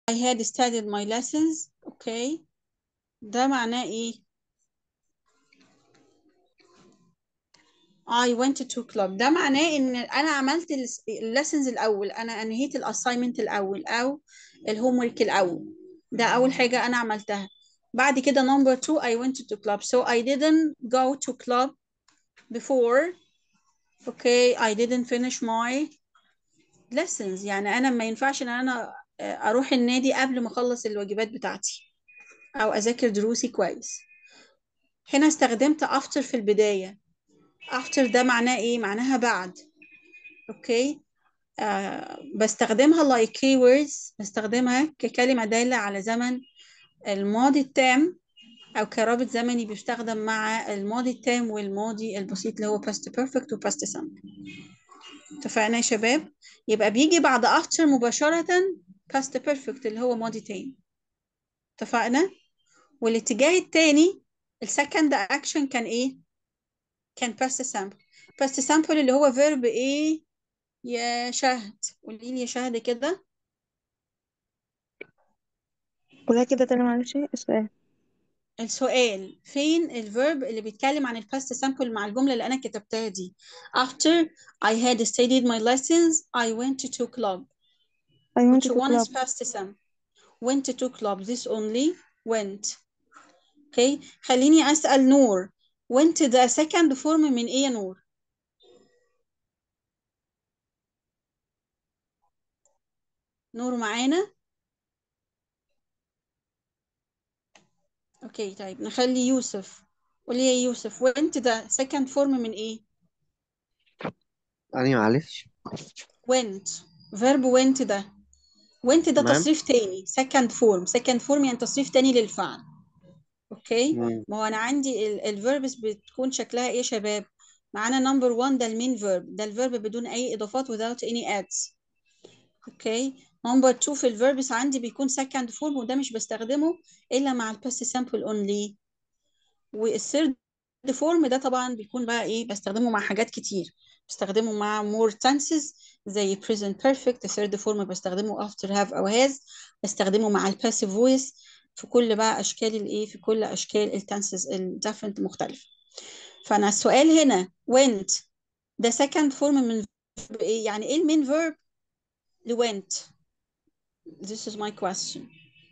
I had studied my lessons okay ده معناه ايه I went to club ده معناه ان انا عملت الليسنز الاول انا انهيت الاساينمنت الاول او الهوم ورك الاول ده اول حاجه انا عملتها بعد كده number two I went to club so I didn't go to club before okay I didn't finish my lessons يعني انا ما ينفعش ان انا اروح النادي قبل ما اخلص الواجبات بتاعتي او اذاكر دروسي كويس هنا استخدمت after في البدايه after ده معناه ايه معناها بعد اوكي آه بستخدمها like keywords بستخدمها ككلمة دالة على زمن الماضي التام أو كرابط زمني بيستخدم مع الماضي التام والماضي البسيط اللي هو past perfect و past simple اتفقنا يا شباب يبقى بيجي بعد after مباشرة past perfect اللي هو ماضي تام اتفقنا والاتجاه التاني السكند اكشن كان ايه كان past simple past simple اللي هو verb ايه يا شهد قولي لي يا شهد كده قولها كده تاني معلش السؤال السؤال فين الفيرب اللي بيتكلم عن الباست سامبل مع الجملة اللي أنا كتبتها دي after I had studied my lessons I went to club I went which to one is club past simple went to club this only went okay خليني أسأل نور went ده second form من إيه يا نور نور معانا اوكي طيب نخلي يوسف قولي يا يوسف went ده second form من إيه يعني معلش went verb went ده went ده تمام تصريف تاني second form second form يعني تصريف تاني للفعل اوكي مم. ما هو انا عندي الفيربس بتكون شكلها ايه يا شباب معانا نمبر 1 ده المين فيرب ده الفيرب بدون اي اضافات without any adds اوكي نمبر 2 في الفيربس عندي بيكون second form وده مش بستخدمه الا مع الباست سامبل اونلي والثيرد فورم ده طبعا بيكون بقى ايه بستخدمه مع حاجات كتير بستخدمه مع more tenses زي present perfect third form بستخدمه after have أو has بستخدمه مع الباسيف voice في كل بقى أشكال الإيه في كل أشكال التنسز الديفرنت مختلفة فأنا السؤال هنا went ده second form من verb إيه يعني إيه المين verb ل went this is my question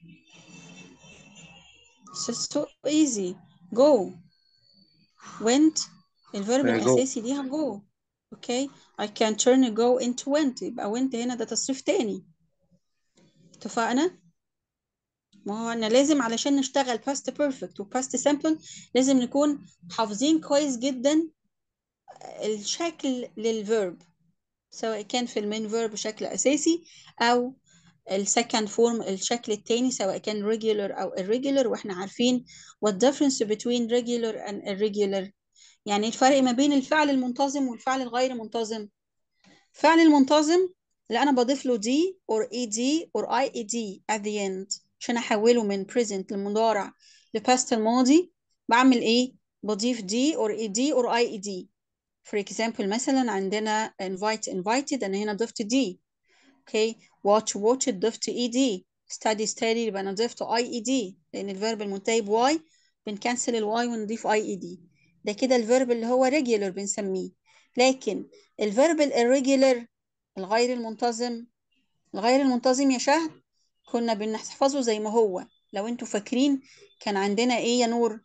this is so easy go went الفيرب go. الأساسي ليها go اوكي I can turn go into went يبقى went هنا ده تصريف تاني اتفقنا ما هو انا لازم علشان نشتغل past perfect و past simple لازم نكون حافظين كويس جدا الشكل للفيرب سواء كان في المين فيرب بشكل أساسي أو السكند فورم الشكل التاني سواء كان regular أو irregular وإحنا عارفين what difference between regular and irregular يعني الفرق ما بين الفعل المنتظم والفعل الغير منتظم الفعل المنتظم اللي أنا بضيف له دي or ed or ied at the end عشان أحوله من present للمضارع لpast الماضي بعمل إيه؟ بضيف دي or ed or ied for example مثلا عندنا invite invited أنا هنا ضفت دي okay watch watched ضفت ed study study يبقى أنا ضفت ied لأن الفيرب المنتهي ب y بنكنسل ال y ونضيف ied ده كده الفيرب اللي هو regular بنسميه لكن الفيرب الirregular الغير المنتظم الغير المنتظم يا شهد كنا بنحفظه زي ما هو لو انتوا فاكرين كان عندنا ايه يا نور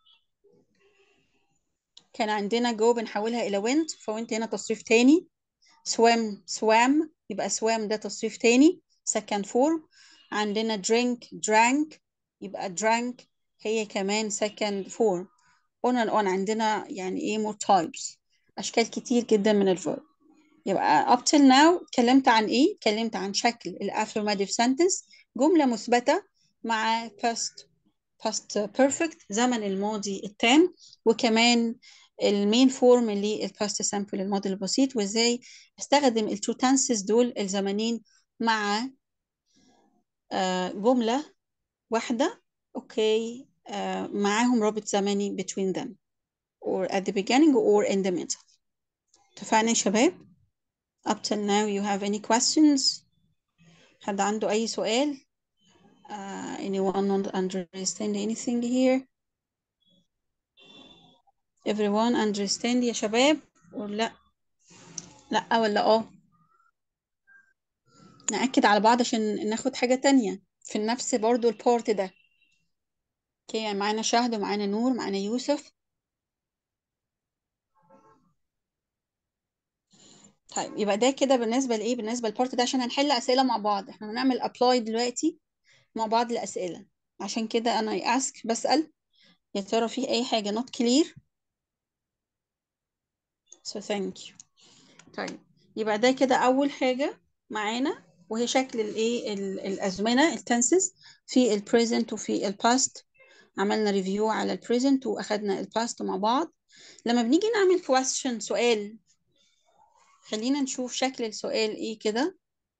كان عندنا جو بنحولها الى went فوينت هنا تصريف تاني swam swam يبقى swam ده تصريف تاني second form عندنا drink drank يبقى drank هي كمان second form on and on عندنا يعني ايه more types اشكال كتير جدا من الفيرب يبقى up till now اتكلمت عن ايه اتكلمت عن شكل ال affirmative sentence جملة مثبتة مع past past perfect زمن الماضي التام وكمان المين فورم للباست سامبل الماضي البسيط وازاي استخدم التو تنسز دول الزمنين مع آه جملة واحدة اوكي آه معاهم رابط زمني between them or at the beginning or in the middle اتفقنا يا شباب up till now you have any questions حد عنده أي سؤال uh, anyone not understand anything here everyone understand يا شباب ولا لا ولا اه نأكد على بعض عشان ناخد حاجة تانية في نفس برضو البورت ده اوكي يعني معانا شهد ومعانا نور معانا يوسف طيب يبقى ده كده بالنسبة لإيه بالنسبة للبارت ده عشان هنحل أسئلة مع بعض احنا هنعمل أبلاي دلوقتي مع بعض الأسئلة عشان كده أنا ask بسأل يا ترى في أي حاجة not clear so thank you طيب يبقى ده كده أول حاجة معانا وهي شكل الإيه ال- الأزمنة التنسز في ال present وفي ال past عملنا ريفيو على ال present وأخدنا ال past مع بعض لما بنيجي نعمل question سؤال خلينا نشوف شكل السؤال إيه كده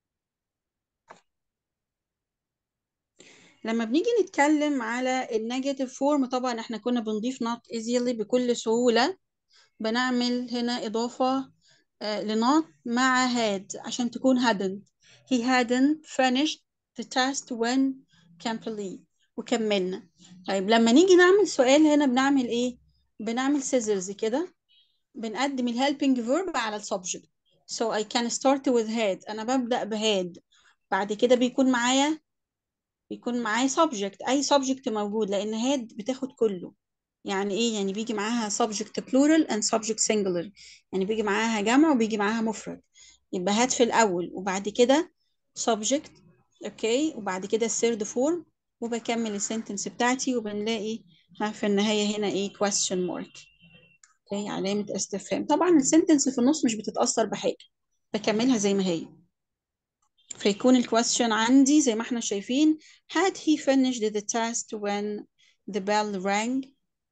لما بنيجي نتكلم على النيجاتيف فورم طبعا احنا كنا بنضيف not easily بكل سهولة بنعمل هنا إضافة آه، لنوت مع had عشان تكون hadn't he hadn't finished the test when complete وكملنا طيب لما نيجي نعمل سؤال هنا بنعمل ايه بنعمل scissors كده بنقدم ال helping verb على ال subject so I can start with had أنا ببدأ بهاد بعد كده بيكون معايا بيكون معايا subject أي subject موجود لأن had بتاخد كله يعني إيه يعني بيجي معاها subject plural and subject singular يعني بيجي معاها جمع وبيجي معاها مفرد يبقى had في الأول وبعد كده subject أوكي وبعد كده الثيرد form وبكمل السنتنس بتاعتي وبنلاقي ها في النهاية هنا إيه question mark أوكي علامة استفهام طبعا السنتنس في النص مش بتتأثر بحاجة بكملها زي ما هي فيكون الكويستشن عندي زي ما احنا شايفين had he finished the test when the bell rang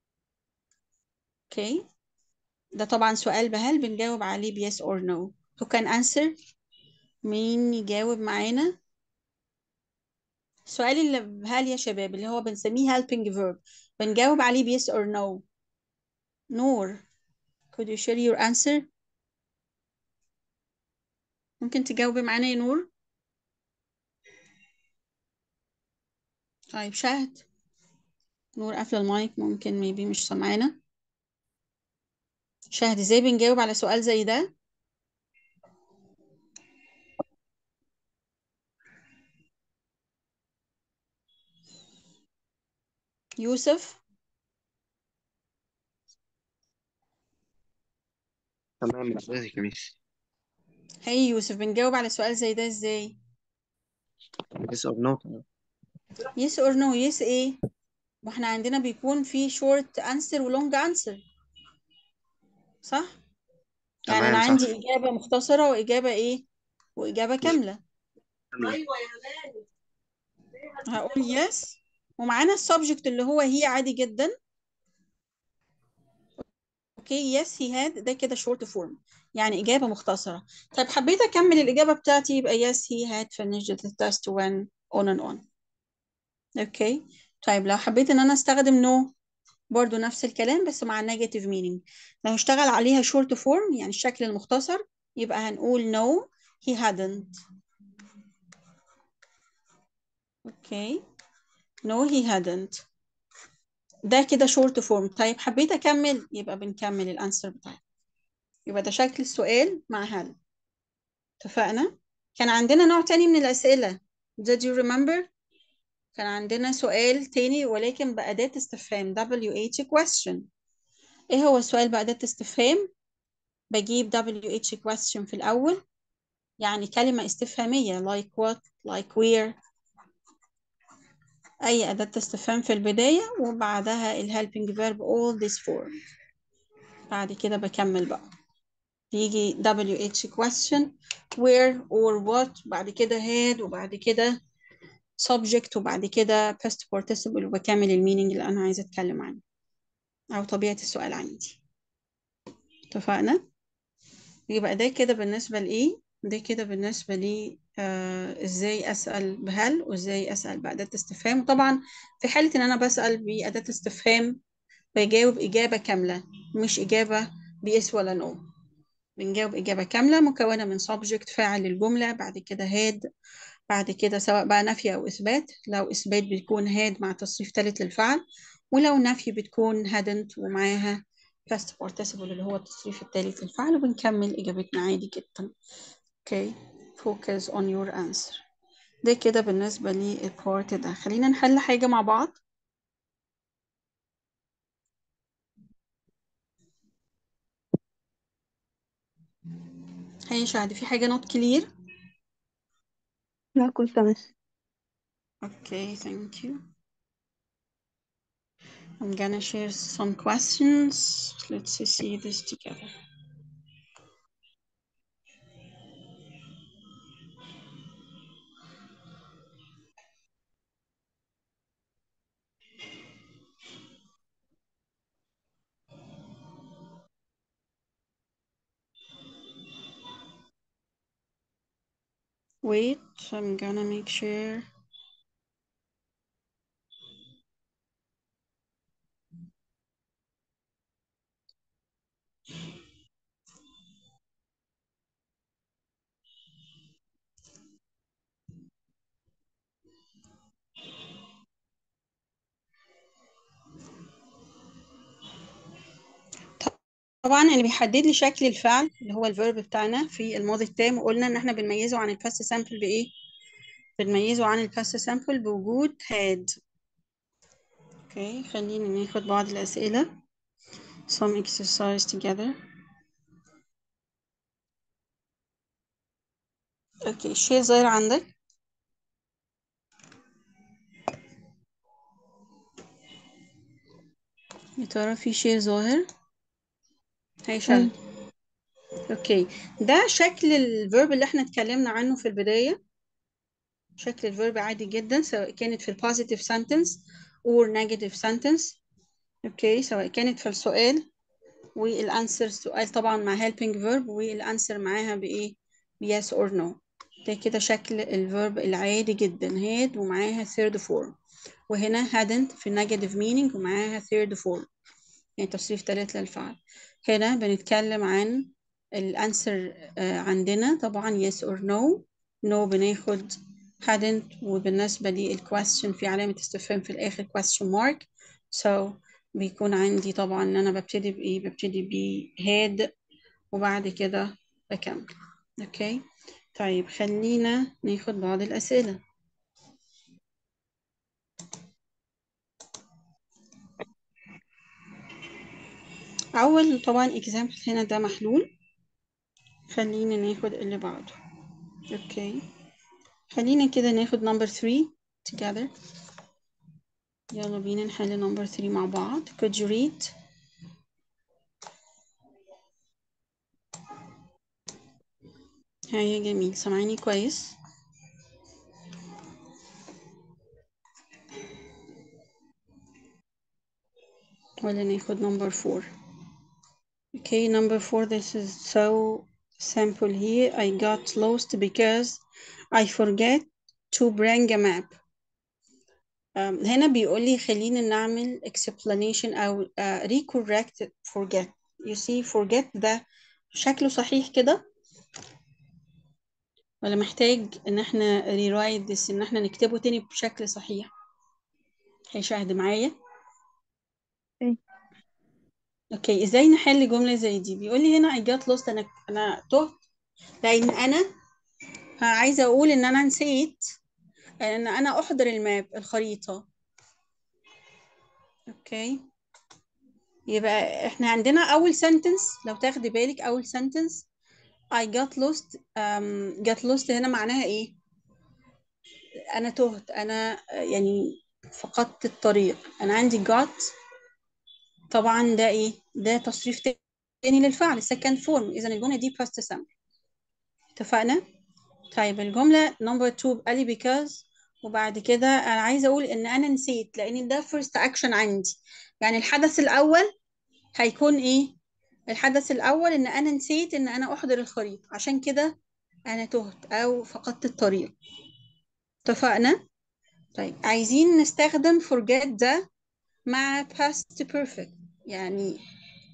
okay ده طبعا سؤال بهل بنجاوب عليه ب yes or no who can answer مين يجاوب معانا السؤال اللي بهل يا شباب اللي هو بنسميه helping verb بنجاوب عليه ب yes or no نور could you share your answer ممكن تجاوبي معانا يا نور طيب شاهد نور قافلة المايك ممكن maybe مش سامعانا شاهد ازاي بنجاوب على سؤال زي ده يوسف تمام حضرتك يا ميس هاي يوسف بنجاوب على سؤال زي ده ازاي يس اور نو yes or no yes ايه واحنا عندنا بيكون في short answer و long answer صح يعني انا تمام صح عندي اجابة مختصرة واجابة ايه واجابة كاملة تمام. هقول yes ومعانا السبجكت اللي هو هي عادي جدا اوكي yes he had ده كده short form يعني اجابة مختصرة طيب حبيت اكمل الاجابة بتاعتي يبقى yes he had finished the test when on and on اوكي طيب لو حبيت ان انا استخدم no برضو نفس الكلام بس مع negative meaning لو اشتغل عليها short form يعني الشكل المختصر يبقى هنقول no he hadn't اوكي no he hadn't ده كده short form طيب حبيت اكمل يبقى بنكمل الانسر بتاعي يبقى ده شكل السؤال مع هل اتفقنا كان عندنا نوع تاني من الأسئلة did you remember كان عندنا سؤال تاني ولكن بأداة استفهام WH question ايه هو السؤال بأداة استفهام بجيب WH question في الأول يعني كلمة استفهامية like what like where أي أداة استفهام في البداية وبعدها ال helping verb all these four بعد كده بكمل بقى يجي WH question where or what بعد كده had وبعد كده subject وبعد كده past participle وبكمل المينينج اللي أنا عايزة أتكلم عنه أو طبيعة السؤال عندي اتفقنا؟ يبقى ده كده بالنسبة لإيه؟ ده كده بالنسبة لي آه إزاي أسأل بهل وإزاي أسأل بأداة استفهام طبعا في حالة إن أنا بسأل بأداة استفهام بجاوب إجابة كاملة مش إجابة بيس ولا نو بنجاوب إجابة كاملة مكونة من subject فاعل الجملة بعد كده had بعد كده سواء بقى نفي أو إثبات لو إثبات بتكون had مع تصريف ثالث للفعل ولو نفي بتكون hadn't ومعاها past participle اللي هو التصريف الثالث للفعل وبنكمل إجابتنا عادي جدا okay focus on your answer ده كده بالنسبة للبارت ده خلينا نحل حاجة مع بعض هي شهد في حاجة not clear لا كل تمام okay thank you I'm gonna share some questions let's see this together Wait, I'm gonna make sure. طبعا اللي بيحدد لي شكل الفعل اللي هو الفيرب بتاعنا في الماضي التام وقلنا ان احنا بنميزه عن الباست سامبل بايه بنميزه عن الباست سامبل بوجود had اوكي خلينا ناخد بعض الاسئله some exercise together اوكي الشيء ظاهر عندك يا ترى في شيء ظاهر هي شل اوكي ده شكل الفيرب اللي احنا اتكلمنا عنه في البداية شكل الفيرب عادي جدا سواء كانت في البوزيتيف sentence or negative sentence اوكي سواء كانت في السؤال والانسر سؤال طبعا مع helping verb والانسر معاها بايه yes or no ده كده شكل الفيرب العادي جدا had ومعاها third form وهنا hadn't في negative meaning ومعاها third form يعني تصريف ثالث للفعل هنا بنتكلم عن الانسر عندنا طبعا yes or no no بناخد hadn't وبالنسبة للquestion في علامة استفهام في الآخر question mark so بيكون عندي طبعا ان انا ببتدي بايه ببتدي ب had وبعد كده بكمل اوكي طيب خلينا ناخد بعض الأسئلة أول طبعا example هنا ده محلول خلينا ناخد اللي بعده اوكي خلينا كده ناخد number 3 together يلا بينا نحل number 3 مع بعض could you read هيا جميل سامعيني كويس ولا ناخد number 4 okay number 4 this is so simple here I got lost because I forget to bring a map um, هنا بيقول لي خلينا نعمل explanation أو uh, recorrect forget you see forget ده شكله صحيح كده ولا محتاج ان احنا rewrite this ان احنا نكتبه تاني بشكل صحيح هيشاهد معايا إيه. اوكي ازاي نحل جملة زي دي بيقول لي هنا I got lost انا انا تهت لان انا عايزة اقول ان انا نسيت ان انا احضر الماب الخريطة اوكي يبقى احنا عندنا اول sentence لو تاخدي بالك اول sentence I got lost um, got lost هنا معناها ايه انا تهت انا يعني فقدت الطريق انا عندي got طبعا ده ايه ده تصريف تاني للفعل second form اذا الجمله دي past simple اتفقنا طيب الجمله number two قال لي because وبعد كده انا عايزه اقول ان انا نسيت لان ده first action عندي يعني الحدث الاول هيكون ايه الحدث الاول ان انا نسيت ان انا احضر الخريطه عشان كده انا تهت او فقدت الطريق اتفقنا طيب عايزين نستخدم forget ده مع past perfect يعني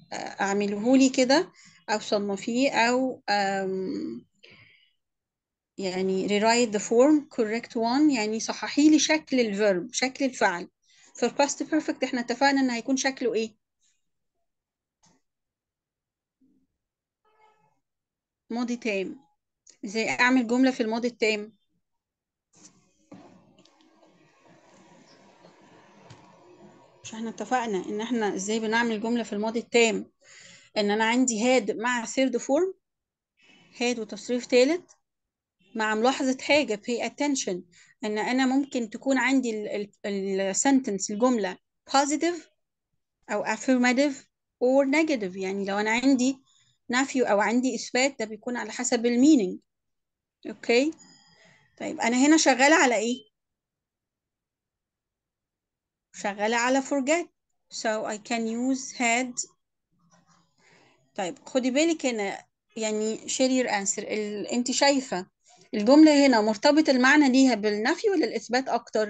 اعمله لي كده او صنفيه او يعني rewrite the form correct one يعني صححي لي شكل الفيرب شكل الفعل في الباست بيرفكت احنا اتفقنا ان هيكون شكله ايه ماضي تام ازاي اعمل جملة في الماضي التام مش احنا اتفقنا ان احنا ازاي بنعمل جملة في الماضي التام ان انا عندي هاد مع ثيرد فورم هاد وتصريف ثالث مع ملاحظة حاجة pay attention ان انا ممكن تكون عندي السنتنس الجملة positive او affirmative or negative يعني لو انا عندي نفي او عندي اثبات ده بيكون على حسب المينينج اوكي طيب انا هنا شغالة على ايه شغالة على forget so I can use had طيب خدي بالك هنا يعني share your answer ال... انت شايفة الجملة هنا مرتبط المعنى ليها بالنفي ولا الإثبات أكتر؟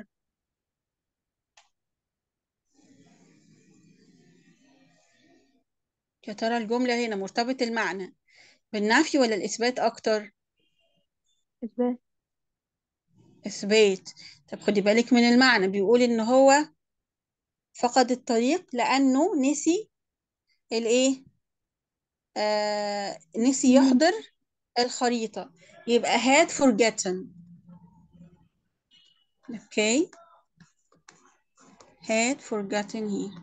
يا ترى الجملة هنا مرتبط المعنى بالنفي ولا الإثبات أكتر؟ إثبات إثبات طب خدي بالك من المعنى بيقول إن هو فقد الطريق لأنه نسي الإيه؟ آه نسي يحضر الخريطة يبقى had forgotten okay had forgotten here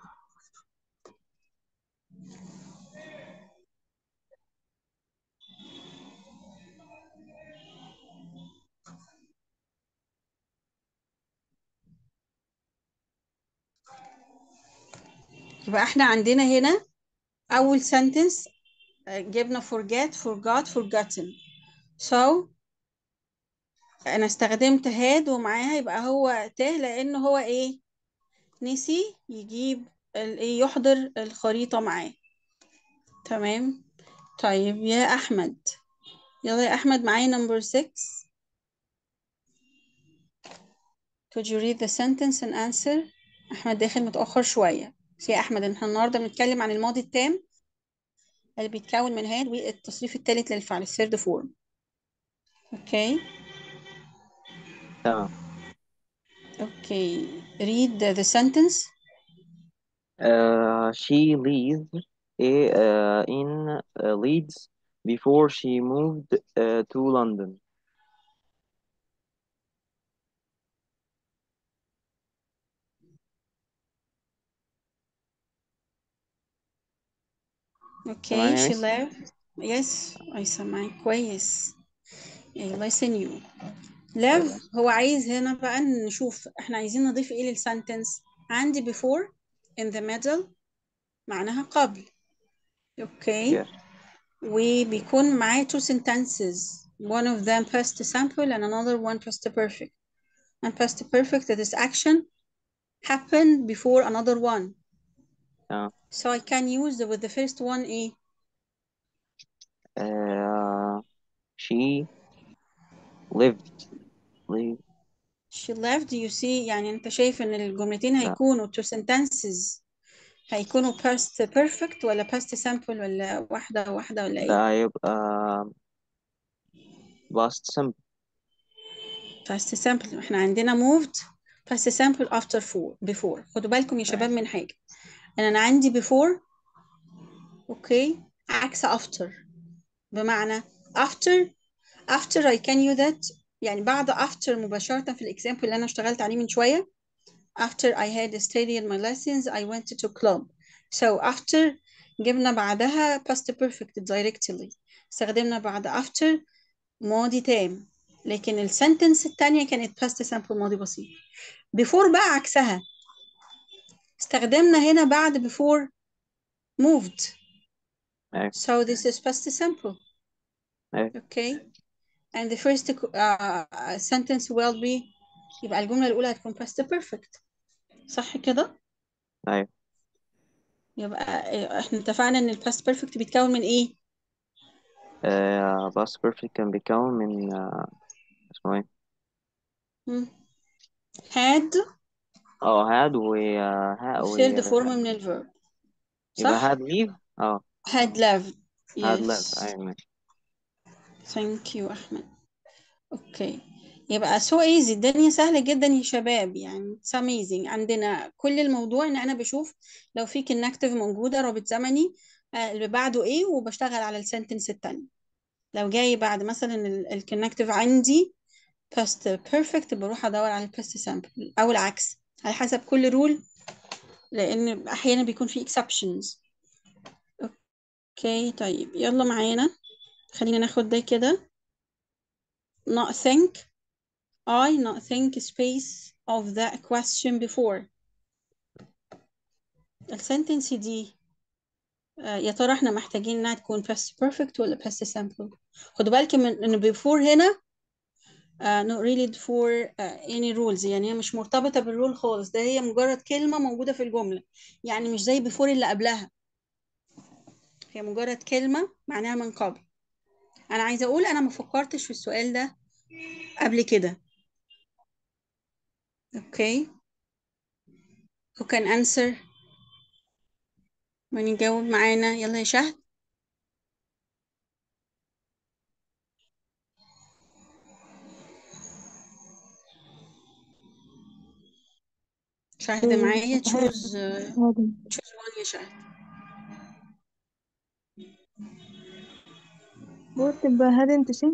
يبقى احنا عندنا هنا أول sentence جبنا forget forgot forgotten so أنا استخدمت had ومعاها يبقى هو تاه لأن هو إيه نسي يجيب الإيه يحضر الخريطة معاه تمام طيب يا أحمد يلا يا أحمد معايا number 6 could you read the sentence and answer أحمد داخل متأخر شوية بس يا أحمد احنا النهاردة بنتكلم عن الماضي التام اللي بيتكون من هاد والتصريف الثالث للفعل الثيرد فورم اوكي تمام اوكي read the, the sentence Uh, she lived uh, in uh, Leeds before she moved uh, to London. اوكي تمام يا she مس؟ left yes I سامعك كويس I listen you live هو عايز هنا بقى نشوف احنا عايزين نضيف ايه للسنتنس عندي before in the middle معناها قبل اوكي Yes. وبيكون معاه two sentences one of them past simple and another one past perfect and past perfect this action happened before another one تمام. so I can use the, with the first one ايه Uh, she lived. Lived. she left you see يعني انت شايف ان الجملتين لا. هيكونوا two sentences هيكونوا past perfect ولا past simple ولا واحدة واحدة ولا ايه ده هيبقى past simple. past simple احنا عندنا moved past simple after four before خدوا بالكم يا شباب من حاجة ان انا عندي before اوكي عكس after بمعنى after after I can use that يعني بعد after مباشرة في الإكزامبل اللي أنا اشتغلت عليه من شوية after I had studied my lessons I went to club so after جبنا بعدها past perfect directly استخدمنا بعد after ماضي تام لكن السنتنس التانية كانت past simple ماضي بسيط before بقى عكسها استخدمنا هنا بعد before moved أيوة. so this is past simple أيوة. okay and the first uh, sentence will be يبقى الجملة الأولى هتكون past perfect صح كده؟ أيوة. يبقى احنا اتفقنا ان ال past perfect بيتكون من ايه؟ Uh, past perfect كان بيتكون من uh, اسمه ايه؟ مم. had اه had و uh, ha و third form من الverb يبقى صح؟ had leave اه had left had yes left أيوة ماشي thank you أحمد اوكي يبقى so easy الدنيا سهلة جدا يا شباب يعني it's amazing عندنا كل الموضوع ان انا بشوف لو في connective موجودة رابط زمني آه، اللي بعده ايه وبشتغل على السنتنس التاني لو جاي بعد مثلا الكونكتيف عندي past perfect بروح ادور على الباست sample او العكس على حسب كل رول لان احيانا بيكون في exceptions اوكي طيب يلا معانا خلينا ناخد ده كده not think I not think space of that question before السنتنس دي آه، يا ترى احنا محتاجين انها تكون past perfect ولا past simple خدوا بالكم من ان before هنا uh, not really for uh, any rules يعني هي مش مرتبطة بالرول خالص ده هي مجرد كلمة موجودة في الجملة يعني مش زي before اللي قبلها هي مجرد كلمة معناها من قبل أنا عايزة أقول أنا ما فكرتش في السؤال ده قبل كده أوكي who can answer من يجاوب معانا يلا يا شهد شهد معايا تشوز هادن تشوز وان يا شهد وتبقى هادن تسين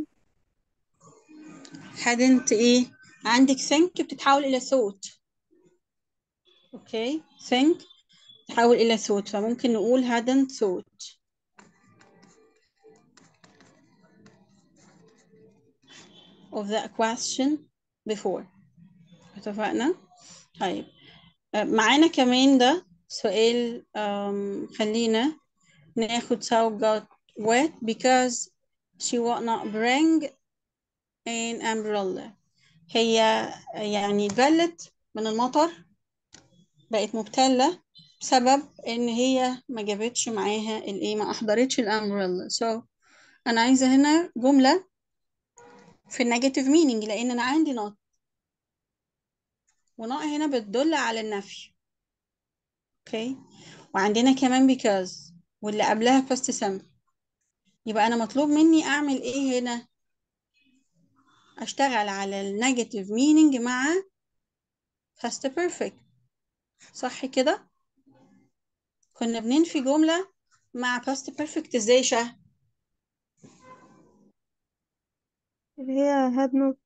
hadn't ايه عندك think بتتحول الى thought اوكي think تحول الى thought فممكن نقول hadn't thought of that question before اتفقنا طيب آه، معانا كمان ده سؤال um, خلينا ناخد Sao got wet because she would not bring an umbrella هي يعني اتبلت من المطر بقت مبتلة بسبب ان هي ما جابتش معاها الايه ما احضرتش الامبريلا so انا عايزة هنا جملة في النيجاتيف مينينج لان انا عندي not ونوع هنا بتدل على النفي اوكي وعندنا كمان because واللي قبلها past simple يبقى انا مطلوب مني اعمل ايه هنا اشتغل على النيجاتيف مينينج مع past perfect صح كده كنا بننفي جملة مع past perfect ازاي شه اللي هي هاد نوت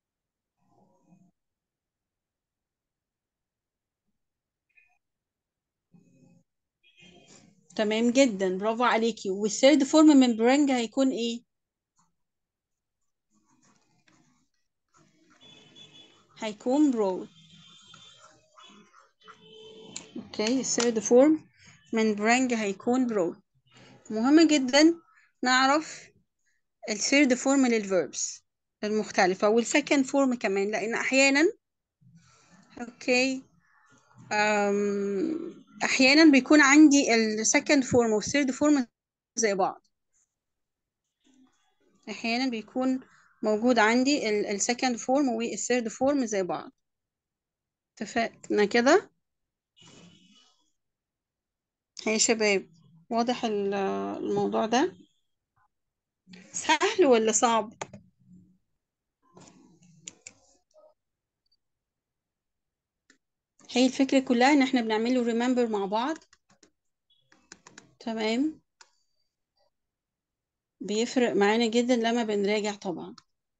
تمام جدا برافو عليكي والثيرد فورم من برانج هيكون ايه هيكون برو اوكي الثيرد فورم من برانج هيكون برو مهم جدا نعرف الثيرد فورم للفيربس المختلفة والسكند فورم كمان لأن أحيانا اوكي أم أحيانا بيكون عندي السكند فورم والثيرد فورم زي بعض أحيانا بيكون موجود عندي السكند فورم والثيرد فورم زي بعض اتفقنا كده يا شباب واضح ال- الموضوع ده سهل ولا صعب هي الفكرة كلها ان احنا بنعمله ريمبر مع بعض تمام بيفرق معانا جدا لما بنراجع طبعا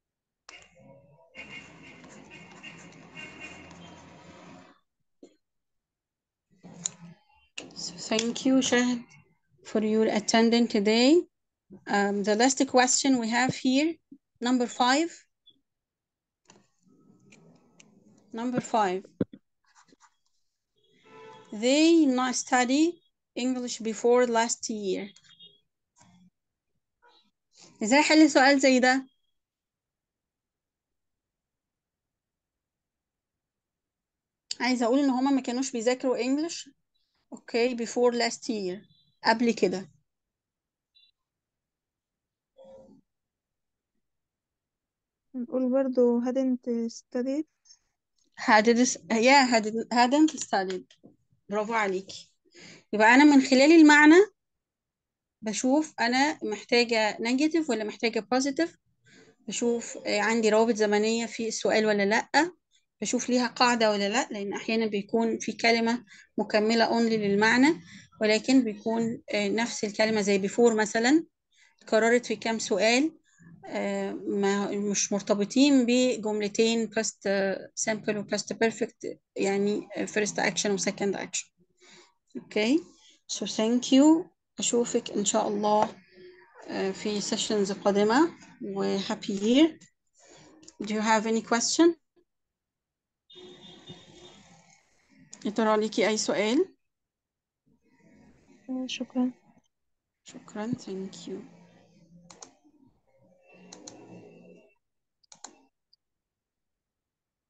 So thank you Shahd for your attendance today um, the last question we have here number five number five they not study English before last year ازاي احل سؤال زي ده عايزه اقول ان هما ما كانوش بيذاكروا English اوكي before last year قبل كده نقول برضو hadn't studied hadn't yeah hadn't hadn't studied برافو عليكي يبقى انا من خلال المعنى بشوف انا محتاجه نيجاتيف ولا محتاجه بوزيتيف بشوف آه، عندي روابط زمنية في السؤال ولا لأ بشوف ليها قاعدة ولا لأ لأن أحيانا بيكون في كلمة مكملة only للمعنى ولكن بيكون آه، نفس الكلمة زي before مثلا اتكررت في كام سؤال آه، ما مش مرتبطين بجملتين past آه، simple و past perfect يعني آه، first action و second action okay so thank you أشوفك إن شاء الله آه، في sessions قادمة و happy year do you have any question يا ترى ليكي أي سؤال شكرا شكرا thank you